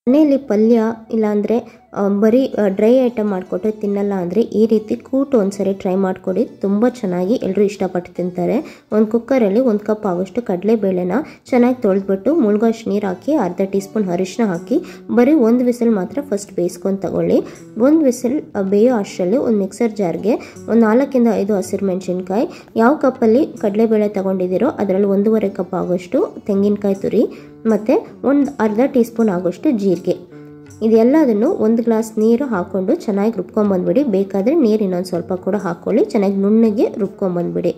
ಮನೆಯಲ್ಲಿ ಪಲ್ಯ ಇಲ್ಲಾಂದರೆ ಬರೀ ಡ್ರೈ ಐಟಮ್ ಮಾಡಿಕೊಟ್ರೆ ತಿನ್ನಲ್ಲ ಅಂದರೆ ಈ ರೀತಿ ಕೂಟು ಒಂದ್ಸರಿ ಟ್ರೈ ಮಾಡಿಕೊಡಿ ತುಂಬ ಚೆನ್ನಾಗಿ ಎಲ್ಲರೂ ಇಷ್ಟಪಟ್ಟು ತಿಂತಾರೆ ಒಂದು ಕುಕ್ಕರಲ್ಲಿ ಒಂದು ಕಪ್ ಆಗೋಷ್ಟು ಕಡಲೆಬೇಳೆನ ಚೆನ್ನಾಗಿ ತೊಳೆದ್ಬಿಟ್ಟು ಮುಳುಗೋಷ್ಟು ನೀರು ಹಾಕಿ ಅರ್ಧ ಟೀ ಸ್ಪೂನ್ ಅರಿಶಿನ ಹಾಕಿ ಬರೀ ಒಂದು ವಿಸಿಲ್ ಮಾತ್ರ ಫಸ್ಟ್ ಬೇಯಿಸ್ಕೊಂಡು ತಗೊಳ್ಳಿ ಒಂದು ವಿಸಿಲ್ ಬೇಯೋ ಅಷ್ಟರಲ್ಲಿ ಒಂದು ಮಿಕ್ಸರ್ ಜಾರ್ಗೆ ಒಂದು ನಾಲ್ಕಿಂದ ಐದು ಹಸಿರು ಮೆಣಸಿನ್ಕಾಯಿ ಯಾವ ಕಪ್ಪಲ್ಲಿ ಕಡಲೆಬೇಳೆ ತಗೊಂಡಿದ್ದೀರೋ ಅದರಲ್ಲಿ ಒಂದೂವರೆ ಕಪ್ ಆಗೋಷ್ಟು ತೆಂಗಿನಕಾಯಿ ತುರಿ ಮತ್ತು ಒಂದು ಅರ್ಧ ಟೀ ಸ್ಪೂನ್ ಆಗೋಷ್ಟು ಜೀರಿಗೆ ಇದೆಲ್ಲದನ್ನು ಒಂದು ಗ್ಲಾಸ್ ನೀರು ಹಾಕ್ಕೊಂಡು ಚೆನ್ನಾಗಿ ರುಬ್ಕೊಂಬಂದ್ಬಿಡಿ ಬೇಕಾದರೆ ನೀರು ಇನ್ನೊಂದು ಸ್ವಲ್ಪ ಕೂಡ ಹಾಕ್ಕೊಳ್ಳಿ ಚೆನ್ನಾಗಿ ನುಣ್ಣಗೆ ರುಬ್ಕೊಂಬಂದ್ಬಿಡಿ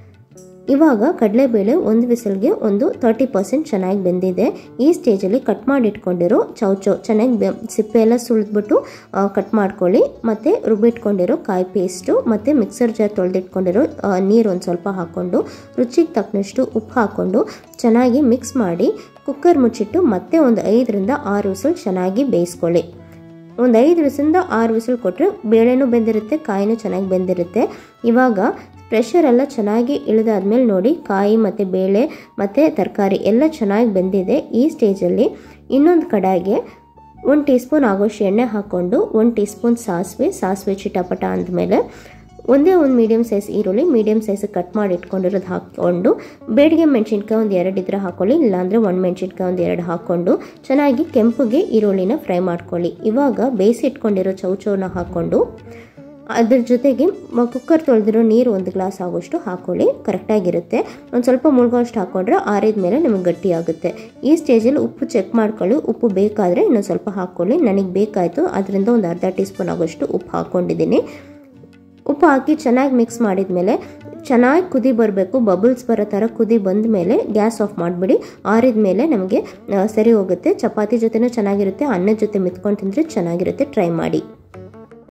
ಇವಾಗ ಕಡಲೆಬೇಳೆ ಒಂದು ವಿಸಲ್ಗೆ ಒಂದು ತರ್ಟಿ ಪರ್ಸೆಂಟ್ ಚೆನ್ನಾಗಿ ಬೆಂದಿದೆ ಈ ಸ್ಟೇಜಲ್ಲಿ ಕಟ್ ಮಾಡಿ ಇಟ್ಕೊಂಡಿರೋ ಚೌಚೌ ಚೆನ್ನಾಗಿ ಬೆ ಸಿಪ್ಪೆ ಎಲ್ಲ ಸುಳಿದ್ಬಿಟ್ಟು ಕಟ್ ಮಾಡ್ಕೊಳ್ಳಿ ಮತ್ತು ರುಬ್ಬಿಟ್ಕೊಂಡಿರೋ ಕಾಯಿ ಪೇಸ್ಟು ಮತ್ತು ಮಿಕ್ಸರ್ ಜಾರ್ ತೊಳೆದಿಟ್ಕೊಂಡಿರೋ ನೀರು ಒಂದು ಸ್ವಲ್ಪ ಹಾಕ್ಕೊಂಡು ರುಚಿಗೆ ತಕ್ಕನಷ್ಟು ಉಪ್ಪು ಹಾಕ್ಕೊಂಡು ಚೆನ್ನಾಗಿ ಮಿಕ್ಸ್ ಮಾಡಿ ಕುಕ್ಕರ್ ಮುಚ್ಚಿಟ್ಟು ಮತ್ತೆ ಒಂದು ಐದರಿಂದ ಆರು ವಿಸಲ್ ಚೆನ್ನಾಗಿ ಬೇಯಿಸ್ಕೊಳ್ಳಿ ಒಂದು ಐದು ವಿಸಿಂದ ಆರು ವಿಸಿಲ್ ಕೊಟ್ಟರೆ ಬೇಳೆನೂ ಬೆಂದಿರುತ್ತೆ ಕಾಯಿನೂ ಚೆನ್ನಾಗಿ ಬೆಂದಿರುತ್ತೆ ಇವಾಗ ಪ್ರೆಷರ್ ಎಲ್ಲ ಚೆನ್ನಾಗಿ ಇಳಿದಾದ್ಮೇಲೆ ನೋಡಿ ಕಾಯಿ ಮತ್ತು ಬೇಳೆ ಮತ್ತು ತರಕಾರಿ ಎಲ್ಲ ಚೆನ್ನಾಗಿ ಬೆಂದಿದೆ ಈ ಸ್ಟೇಜಲ್ಲಿ ಇನ್ನೊಂದು ಕಡಾಯಿಗೆ ಒಂದು ಟೀ ಸ್ಪೂನ್ ಆಗೋಷ್ಟು ಎಣ್ಣೆ ಹಾಕ್ಕೊಂಡು ಒಂದು ಟೀ ಸ್ಪೂನ್ ಸಾಸಿವೆ ಸಾಸಿವೆ ಚಿಟಪಟ ಅಂದಮೇಲೆ ಒಂದೇ ಒಂದು ಮೀಡಿಯಮ್ ಸೈಜ್ ಈರುಳ್ಳಿ ಮೀಡಿಯಮ್ ಸೈಜ್ ಕಟ್ ಮಾಡಿ ಇಟ್ಕೊಂಡಿರೋದು ಹಾಕ್ಕೊಂಡು ಬೇಡಿಗೆ ಮೆಣಸಿನ್ಕಾಯಿ ಒಂದು ಎರಡು ಇದ್ರೆ ಹಾಕೊಳ್ಳಿ ಇಲ್ಲಾಂದರೆ ಒಂದು ಮೆಣಸಿನ್ಕಾಯಿ ಒಂದು ಎರಡು ಹಾಕ್ಕೊಂಡು ಚೆನ್ನಾಗಿ ಕೆಂಪುಗೆ ಈರುಳ್ಳಿನ ಫ್ರೈ ಮಾಡ್ಕೊಳ್ಳಿ ಇವಾಗ ಬೇಯಿಸಿ ಇಟ್ಕೊಂಡಿರೋ ಚೌಚೌನ ಹಾಕ್ಕೊಂಡು ಅದ್ರ ಜೊತೆಗೆ ಕುಕ್ಕರ್ ತೊಳೆದಿರೋ ನೀರು ಒಂದು ಗ್ಲಾಸ್ ಆಗೋಷ್ಟು ಹಾಕ್ಕೊಳ್ಳಿ ಕರೆಕ್ಟಾಗಿರುತ್ತೆ ಒಂದು ಸ್ವಲ್ಪ ಮುಳುಗೋಷ್ಟು ಹಾಕ್ಕೊಂಡ್ರೆ ಆರಿದ ಮೇಲೆ ನಿಮಗೆ ಗಟ್ಟಿ ಆಗುತ್ತೆ ಈ ಸ್ಟೇಜಲ್ಲಿ ಉಪ್ಪು ಚೆಕ್ ಮಾಡ್ಕೊಳ್ಳಿ ಉಪ್ಪು ಬೇಕಾದರೆ ಇನ್ನೊಂದು ಸ್ವಲ್ಪ ಹಾಕ್ಕೊಳ್ಳಿ ನನಗೆ ಬೇಕಾಯಿತು ಅದರಿಂದ ಒಂದು ಅರ್ಧ ಟೀ ಸ್ಪೂನ್ ಆಗೋಷ್ಟು ಉಪ್ಪು ಹಾಕ್ಕೊಂಡಿದ್ದೀನಿ ಉಪ್ಪು ಹಾಕಿ ಚೆನ್ನಾಗಿ ಮಿಕ್ಸ್ ಮಾಡಿದ ಮೇಲೆ ಚೆನ್ನಾಗಿ ಕುದಿ ಬರಬೇಕು ಬಬಲ್ಸ್ ಬರೋ ಥರ ಕುದಿ ಬಂದ ಮೇಲೆ ಗ್ಯಾಸ್ ಆಫ್ ಮಾಡಿಬಿಡಿ ಆರಿದ ಮೇಲೆ ನಮಗೆ ಸರಿ ಹೋಗುತ್ತೆ ಚಪಾತಿ ಜೊತೆನೂ ಚೆನ್ನಾಗಿರುತ್ತೆ ಅನ್ನದ ಜೊತೆ ಮಿತ್ಕೊಂಡು ತಿಂದರೆ ಚೆನ್ನಾಗಿರುತ್ತೆ ಟ್ರೈ ಮಾಡಿ